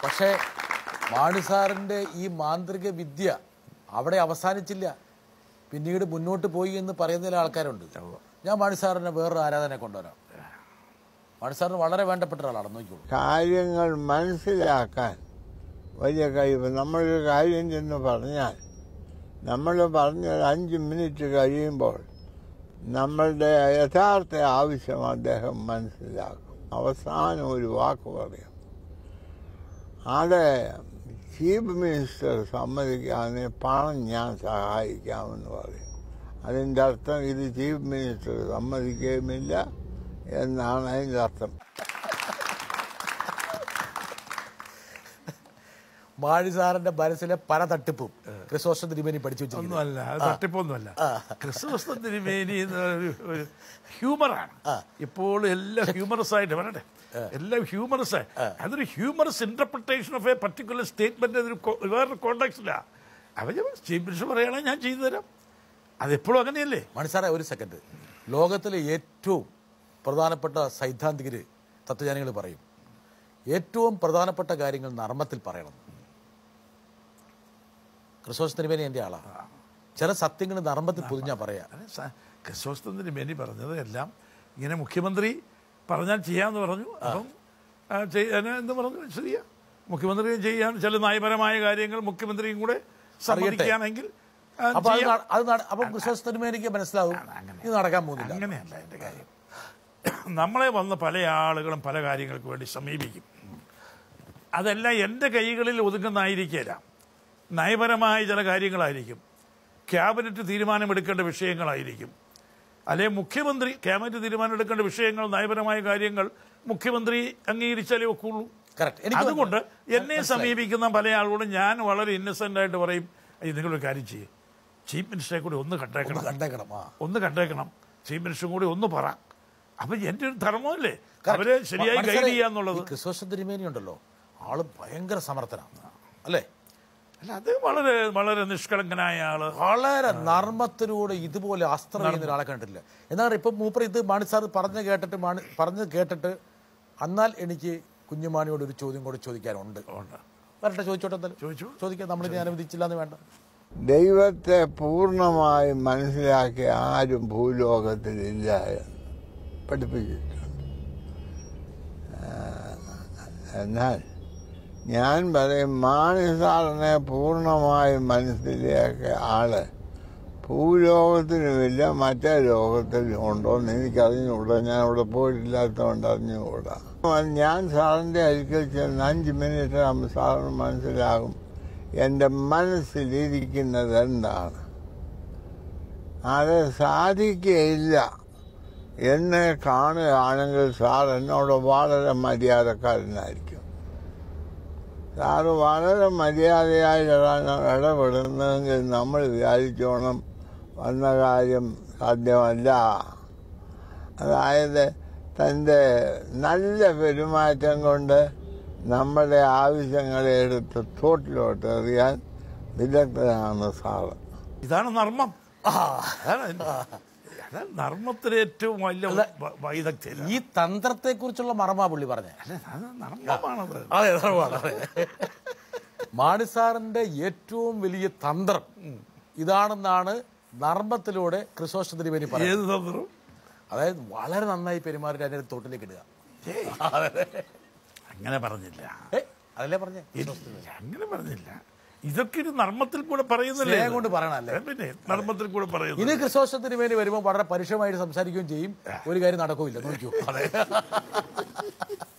പക്ഷേ മാണി സാറിന്റെ ഈ മാന്ത്രിക വിദ്യ അവിടെ അവസാനിച്ചില്ല പിന്നീട് മുന്നോട്ട് പോയി എന്ന് പറയുന്ന ആൾക്കാരുണ്ട് ഞാൻ മാണി സാറിനെ വേറൊരു ആരാധനെ കൊണ്ടുവരാം മാണി സാറിന് വളരെ വേണ്ടപ്പെട്ട ഒരാളാണ് നോക്കിക്കോളൂ കാര്യങ്ങൾ മനസ്സിലാക്കാൻ വലിയ കഴിവ് നമ്മളൊരു കാര്യം ചെന്ന് പറഞ്ഞാൽ നമ്മൾ പറഞ്ഞ ഒരു അഞ്ച് മിനിറ്റ് കഴിയുമ്പോൾ നമ്മളുടെ യഥാർത്ഥ ആവശ്യം അദ്ദേഹം മനസ്സിലാക്കും അവസാനം ഒരു വാക്ക് പറയും അത് ചീഫ് മിനിസ്റ്റർ സമ്മതിക്കാമെങ്കിൽ പണം ഞാൻ സഹായിക്കാമെന്ന് പറയും അതിൻ്റെ അർത്ഥം ഇത് ചീഫ് മിനിസ്റ്റർ സമ്മതിക്കുകയുമില്ല എന്നാണ് അതിൻ്റെ അർത്ഥം മാണി സാറിന്റെ മനസ്സിലെ പല തട്ടിപ്പും ക്രിസോസ്റ്റം തിരുമേനി പഠിച്ചു വെച്ചിരിക്കുന്നു ഒന്നുമല്ല അത് തട്ടിപ്പൊന്നുമല്ല ക്രിസ്തുമസ് തിരുമേനി എന്ന ഒരു ഒരു ഹ്യൂമറാണ് ഇപ്പോൾ എല്ലാം ഹ്യൂമറസ് ആയിട്ട് വരട്ടെ എല്ലാം ഹ്യൂമറസ് ആയി അതൊരു humorous interpretation of a particular statement അതൊരു കൊ- വേറൊരു കോണ്ടാക്സിലാ അവര് ചീഫ് മിനിസ്റ്റർ പറയുകയാണെങ്കിൽ ഞാൻ ചെയ്തു തരാം അതെപ്പോഴും അങ്ങനെയല്ലേ മാണി സാറേ ഒരു സെക്കൻഡ് ലോകത്തിലെ ഏറ്റവും പ്രധാനപ്പെട്ട സൈദ്ധാന്തികര് തത്വജ്ഞാനികൾ പറയും ഏറ്റവും പ്രധാനപ്പെട്ട കാര്യങ്ങൾ നർമ്മത്തിൽ പറയണം ക്രിസോസ് തിരുമേനി എൻ്റെ ആളാണ് ചില സത്യങ്ങൾ നർമ്മത്തിൽ പൊതിഞ്ഞാ പറയാ അതെ, സ- ക്രിസ്തോസ്തം തിരുമേനി പറഞ്ഞത് എല്ലാം ഇങ്ങനെ മുഖ്യമന്ത്രി പറഞ്ഞാൽ ചെയ്യാന്ന് പറഞ്ഞു അപ്പം ആ, ചെയ്യാൻ എന്ന് പറഞ്ഞു ശരിയാ മുഖ്യമന്ത്രി ചെയ്യാൻ ചില നയപരമായ കാര്യങ്ങൾ മുഖ്യമന്ത്രിയും കൂടെ സമ്മതിക്കുകയാണെങ്കിൽ ആ, അപ്പൊ അത് ചെയ്യാം. നട- അത് നട- അപ്പൊ ക്രിസോസ് തിരുമേനിക്ക് മനസ്സിലാവും ഇത് നടക്കാൻ പോകുന്നില്ല അങ്ങനെയല്ല എൻ്റെ കാര്യം നമ്മളെ വന്ന് പല ആളുകളും പല കാര്യങ്ങൾക്ക് വേണ്ടി സമീപിക്കും അതെല്ലാം എൻ്റെ കൈകളിൽ ഒതുങ്ങുന്നതായിരിക്കില്ല നയപരമായ ചില കാര്യങ്ങളായിരിക്കും ക്യാബിനറ്റ് തീരുമാനമെടുക്കേണ്ട വിഷയങ്ങളായിരിക്കും അല്ലെ മുഖ്യമന്ത്രി ക്യാബിനറ്റ് തീരുമാനമെടുക്കേണ്ട വിഷയങ്ങൾ നയപരമായ കാര്യങ്ങൾ മുഖ്യമന്ത്രി അംഗീകരിച്ചാലേ ഒക്കുള്ളൂ Correct. എനിക്ക് അതുകൊണ്ട് എന്നെ സമീപിക്കുന്ന പല ആളുകളും ഞാൻ വളരെ ഇന്നസെന്റ് ആയിട്ട് പറയും "അയ്യ, നിങ്ങളൊരു കാര്യം ചെയ്യും ചീഫ് മിനിസ്റ്ററെ കൂടി ഒന്ന് കണ്ടേക്കണം കണ്ടേക്കണം ആ ഒന്ന് കണ്ടേക്കണം ചീഫ് മിനിസ്റ്ററും കൂടി ഒന്ന് പറ അപ്പൊ എന്റെ ഒരു ധർമ്മമല്ലേ അവരെ ശരിയായി ഗൈഡ് മനസ്സിലായി. ചെയ്യാന്നുള്ളത് ഈ ക്രിസോസ് തിരുമേനി ഉണ്ടല്ലോ ആള് ഭയങ്കര സമർത്ഥനാണ് അല്ലേ അല്ല അത് വളരെ വളരെ നിഷ്കളങ്കനായ ആള് വളരെ നർമ്മത്തിലൂടെ ഇതുപോലെ അസ്ത്രം ചെയ്യുന്ന ഒരാളെ കണ്ടിട്ടില്ല എന്നാൽ ഇപ്പൊ മൂപ്പർ ഇത് മാണി സാർ പറഞ്ഞു കേട്ടിട്ട് മാണി പറഞ്ഞു കേട്ടിട്ട് എന്നാൽ എനിക്ക് കുഞ്ഞുമാണിയോട് ഒരു ചോദ്യം കൂടെ ചോദിക്കാനുണ്ട് വരട്ടെ ചോദിച്ചോട്ടെ എന്തായാലും ചോദിച്ചു. ചോദിക്കാൻ നമ്മളിനി അനുവദിച്ചില്ല എന്ന് വേണ്ട ദൈവത്തെ പൂർണ്ണമായും മനസ്സിലാക്കിയ ആരും ഭൂലോകത്തിലില്ല എന്ന് പഠിപ്പിച്ചിട്ടുണ്ട് ആ, എന്നാൽ ഞാൻ പറയും മാണിസാറിനെ പൂർണ്ണമായും മനസ്സിലാക്കിയ ആള് ഭൂലോകത്തിനുമില്ല മറ്റേ ലോകത്തിലും ഉണ്ടോ എന്ന് എനിക്കറിഞ്ഞുകൂടാ ഞാൻ അവിടെ പോയിട്ടില്ലാത്തതുകൊണ്ട് അറിഞ്ഞുകൂടാ ഞാൻ സാറിൻ്റെ അടുക്കൽ ചെന്ന് അഞ്ച് മിനിറ്റ് ആകുമ്പോൾ സാറിന് മനസ്സിലാകും എൻ്റെ മനസ്സിലിരിക്കുന്നത് എന്താണ് അത് സാധിക്കുകയില്ല എന്നെ കാണുകയാണെങ്കിൽ സാർ എന്നോട് വളരെ മര്യാദക്കാരനായിരിക്കും സാറ് വളരെ മര്യാദയായിട്ടാണ് ഇടപെടുന്നതെങ്കിൽ നമ്മൾ വിചാരിച്ചോണം വന്ന കാര്യം സാധ്യമല്ല അതായത് തൻ്റെ നല്ല പെരുമാറ്റം കൊണ്ട് നമ്മുടെ ആവശ്യങ്ങളെ എടുത്ത് തോട്ടിലോട്ട് എറിയാൻ വിദഗ്ധനാണ് സാറ് ഇതാണ് നർമ്മം അതാണ് അതിന്റെ- അതാണ് നർമ്മത്തിലെ ഏറ്റവും വലിയ വ- വൈദഗ്ധ്യത ഈ തന്ത്രത്തെ കുറിച്ചുള്ള മറമാ പുള്ളി പറഞ്ഞേ അല്ല, അത് നർമ്മമാണത് അതെ ധർമ്മമാണ്, അതെ. മാണി സാറിന്റെ ഏറ്റവും വലിയ തന്ത്രം ഇതാണെന്നാണ് നർമ്മത്തിലൂടെ ക്രിസോസ്റ്റ തിരുമേനി പറയുന്നത് ഏത് തന്ത്രം അതായത് വളരെ നന്നായി പെരുമാറിയിട്ട് അതിന്റെ തോട്ടിലേക്ക് ഇടുക ഏയ്, അങ്ങനെ പറഞ്ഞില്ല ഏ അതല്ലേ പറഞ്ഞേ ഇല്ല, അങ്ങനെ പറഞ്ഞില്ല ഇതൊക്കെ ഒരു നർമ്മത്തിൽ കൂടെ പറയുന്നില്ലേ സ്നേഹം കൊണ്ട് പറയണല്ലേ പിന്നെ നർമ്മത്തിൽ കൂടെ പറയുന്നു ഇനി ക്രിസോസ്റ്റ തിരുമേനി വരുമ്പോൾ വളരെ പരുഷമായിട്ട് സംസാരിക്കുകയും ചെയ്യും ഒരു കാര്യം നടക്കുകയില്ല നോക്കൂ അതെ